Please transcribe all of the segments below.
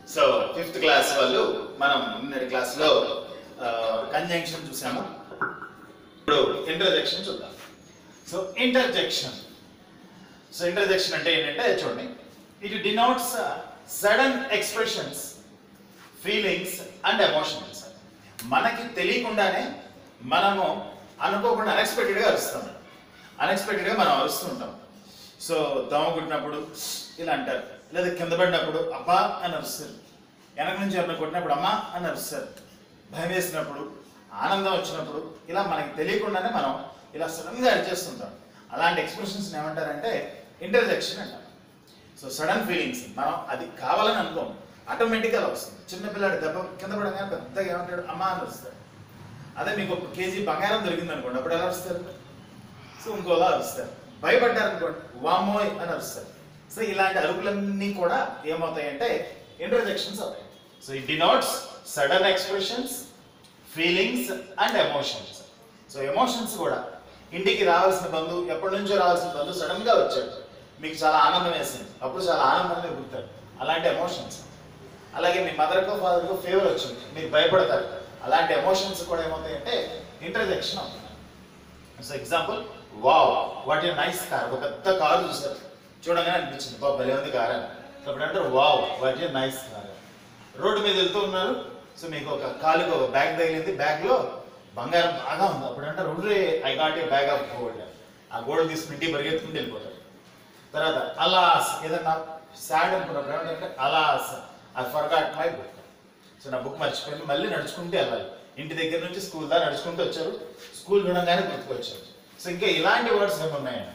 so fifth class వాళ్ళు మనం నిన్నటి క్లాస్లో కంజంక్షన్ చూసాము ఇప్పుడు ఇంటర్జెక్షన్ చూద్దాం సో ఇంటర్జెక్షన్ సో ఇంటర్జెక్షన్ అంటే ఏంటంటే చూడండి it denotes sudden expressions feelings and emotions మనకి తెలియకుండానే మనము అనుకోకుండా అన్ఎక్స్పెక్టెడ్గా అరుస్తాం అన్ఎక్స్పెక్టెడ్గా మనం అరుస్తూ ఉంటాం సో దోమ కుట్టినప్పుడు ఇలా అంటారు లేదా కింద పడినప్పుడు అబ్బా అని అరుస్తారు వెనక నుంచి ఎవరిని కొట్టినప్పుడు అమ్మా అని అరుస్తారు భయం వేసినప్పుడు ఆనందం వచ్చినప్పుడు ఇలా మనకి తెలియకుండానే మనం ఇలా సడన్గా అరిచేస్తుంటాం అలాంటి ఎక్స్ప్రెషన్స్ ఏమంటారంటే ఇంటర్జెక్షన్ అంటారు సో సడన్ ఫీలింగ్స్ మనం అది కావాలని అనుకోం ఆటోమేటిక్గా అలా వస్తుంది చిన్నపిల్లాడు దెబ్బ కింద పడగానే పెద్దగా ఏమంటాడు అమ్మ అని వస్తాడు అదే మీకు ఒక కేజీ బంగారం దొరికింది అనుకోండి అప్పుడు ఎలా వస్తారు సో ఇంకోలా అరుస్తారు భయపడ్డారు అనుకోండి వామోయ్ అని అరుస్తారు సో ఇలాంటి అరుపులన్నీ కూడా ఏమవుతాయంటే ఇంటర్జెక్షన్స్ అవుతాయి so it denotes sudden expressions feelings and emotions so emotions కూడా ఇంటికి రావాల్సిన బంధువు ఎప్పటి నుంచో రావాల్సిన బంధువు సడన్ గా వచ్చాడు మీకు చాలా ఆనందం వేసింది అప్పుడు చాలా ఆనందంగా గుర్తాడు అలాంటి ఎమోషన్స్ అలాగే మీ మదర్కో ఫాదర్కో ఫేవర్ వచ్చింది మీరు భయపడతారు అలాంటి ఎమోషన్స్ కూడా ఏమవుతాయంటే ఇంటర్జెక్షన్ అవుతుంది so example wow what a nice car ఒక పెద్ద కారు చూసారు చూడగానే అనిపించింది బాబు భలే ఉంది కార్ అని సో అప్పుడు అంటారు wow what a nice car road మీద వెళ్తూ ఉన్నారు సో మీకు ఒక కాలుకి ఒక బ్యాగ్ తగిలింది బ్యాగ్ లో బంగారం బాగా ఉంది అప్పుడు అంటారు ఉండ్రే I got a bag of gold ఆ గోల్డ్ తీసుకుని ఇంటికి పరిగెత్తుకుంటూ వెళ్ళిపోతారు తర్వాత అలాస్ ఏదన్నా సాడ్ అనుకున్నప్పుడు ఏమంటారంటే alas I forgot my book so నా బుక్ మర్చిపోయింది మళ్ళీ నడుచుకుంటూ వెళ్ళాలి ఇంటి దగ్గర నుంచి స్కూల్ దాకా నడుచుకుంటూ వచ్చారు స్కూల్ చూడంగానే గుర్తుకొచ్చారు సో ఇంకా ఇలాంటి వర్డ్స్ ఏమి ఉన్నాయండి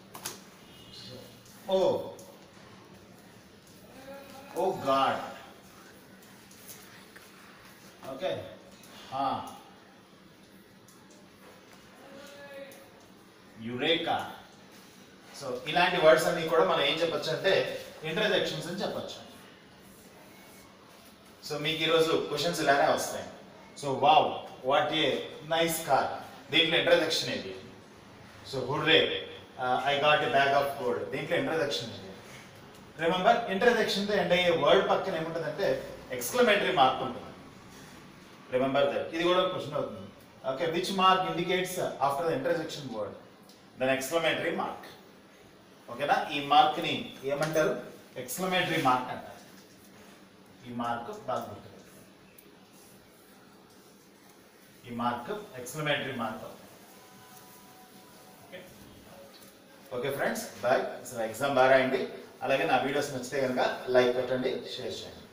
oh oh god okay eureka so ఇలాంటి వర్డ్స్ అన్ని కూడా మనం ఏం చెప్పొచ్చు అంటే ఇంటర్జెక్షన్స్ అని చెప్పొచ్చు సో మీకు ఈరోజు క్వశ్చన్స్ ఇలానే వస్తాయి so wow what a nice car దీంట్లో ఇంట్రడక్షన్ ఏంటి so hurray I got a bag of gold దీంట్లో ఇంట్రడక్షన్ ఏంటి రిమెంబర్ ఇంట్రడక్షన్తో ఎండ్ అయ్యే వర్డ్ పక్కన ఏముంటుందంటే ఎక్స్క్లమేటరీ మార్క్ ఉంటుంది రిమెంబర్ దట్ ఇది కూడా క్వశ్చన్ అవుతుంది okay which mark indicates after the interjection word then exclamatory mark ఓకేనా ఈ మార్క్ ని ఏమంటారు ఎక్స్క్లమేటరీ మార్క్ అంటారు ఈ మార్క్ బాగా గుర్తుపెట్టుకోండి ఈ mark exclamatory mark okay okay friends bye అసలు ఎగ్జామ్ బాగా రాయండి అలాగే నా వీడియోస్ నచ్చితే కనుక లైక్ కొట్టండి షేర్ చేయండి